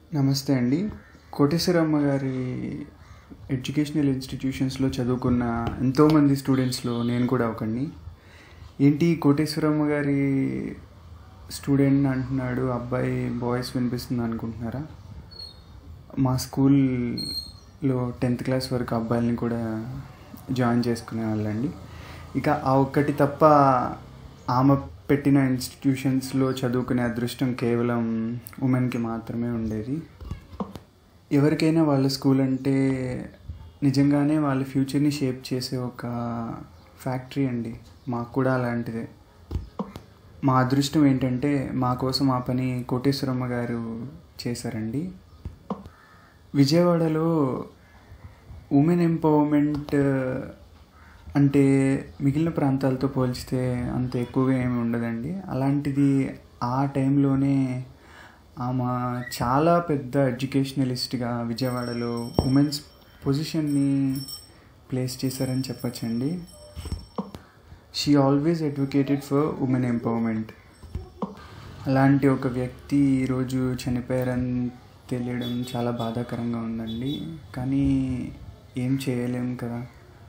నమస్తే అండి కోటేశ్వరమ్మ గారి ఎడ్యుకేషనల్ ఇన్స్టిట్యూషన్స్లో చదువుకున్న ఎంతోమంది స్టూడెంట్స్లో నేను కూడా ఒకడిని ఏంటి కోటేశ్వరమ్మ గారి స్టూడెంట్ అంటున్నాడు అబ్బాయి బాయ్స్ వినిపిస్తుంది అనుకుంటున్నారా మా స్కూల్లో టెన్త్ క్లాస్ వరకు అబ్బాయిల్ని కూడా జాయిన్ చేసుకునే వాళ్ళండి ఇక ఆ ఒక్కటి తప్ప ఆమె పెట్టిన ఇన్స్టిట్యూషన్స్లో చదువుకునే అదృష్టం కేవలం ఉమెన్కి మాత్రమే ఉండేది ఎవరికైనా వాళ్ళ స్కూల్ అంటే నిజంగానే వాళ్ళ ఫ్యూచర్ని షేప్ చేసే ఒక ఫ్యాక్టరీ అండి మాకు కూడా అలాంటిదే మా అదృష్టం ఏంటంటే మా కోసం ఆ పని కోటేశ్వరమ్మ గారు చేశారండి విజయవాడలో ఉమెన్ ఎంపవర్మెంట్ అంటే మిగిలిన ప్రాంతాలతో పోల్చితే అంత ఎక్కువగా ఏమి ఉండదండి అలాంటిది ఆ టైంలోనే ఆమె చాలా పెద్ద ఎడ్యుకేషనలిస్ట్గా విజయవాడలో ఉమెన్స్ పొజిషన్ని ప్లేస్ చేశారని చెప్పచ్చండి she always advocated for women empowerment అలాంటి ఒక వ్యక్తి ఈరోజు చనిపోయారని తెలియడం చాలా బాధాకరంగా ఉందండి కానీ ఏం చేయలేం కదా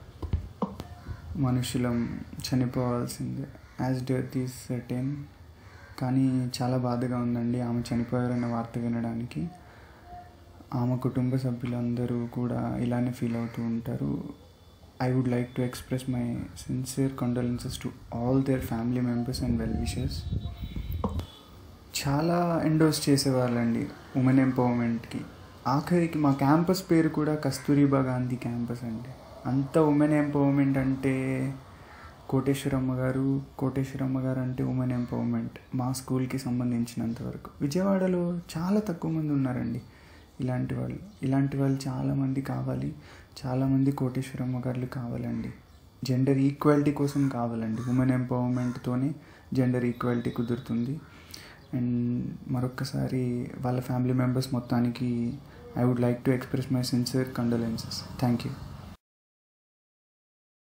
మనుషులం చనిపోవాల్సిందే యాజ్ డెత్ ఈస్ సర్టెన్ కానీ చాలా బాధగా ఉందండి ఆమె చనిపోయారన్న వార్త వినడానికి ఆమె కుటుంబ సభ్యులందరూ కూడా ఇలానే ఫీల్ అవుతూ ఉంటారు I would like to express my sincere condolences to all their family members and well wishes చాలా ఎండోస్ చేసేవాళ్ళండి ఉమెన్ ఎంపవర్మెంట్కి ఆఖరికి మా క్యాంపస్ పేరు కూడా కస్తూరిబా గాంధీ క్యాంపస్ అండి అంత ఉమెన్ ఎంపవర్మెంట్ అంటే కోటేశ్వరమ్మ గారు కోటేశ్వరమ్మ గారు అంటే ఉమెన్ ఎంపవర్మెంట్ మా స్కూల్కి సంబంధించినంత వరకు విజయవాడలో చాలా తక్కువ మంది ఉన్నారండి ఇలాంటి వాళ్ళు ఇలాంటి వాళ్ళు చాలామంది కావాలి చాలామంది కోటేశ్వరమ్మ గారు కావాలండి జెండర్ ఈక్వాలిటీ కోసం కావాలండి ఉమెన్ ఎంపవర్మెంట్తోనే జెండర్ ఈక్వాలిటీ కుదురుతుంది అండ్ మరొక్కసారి వాళ్ళ ఫ్యామిలీ మెంబర్స్ మొత్తానికి I would like to express my sincere condolences thank you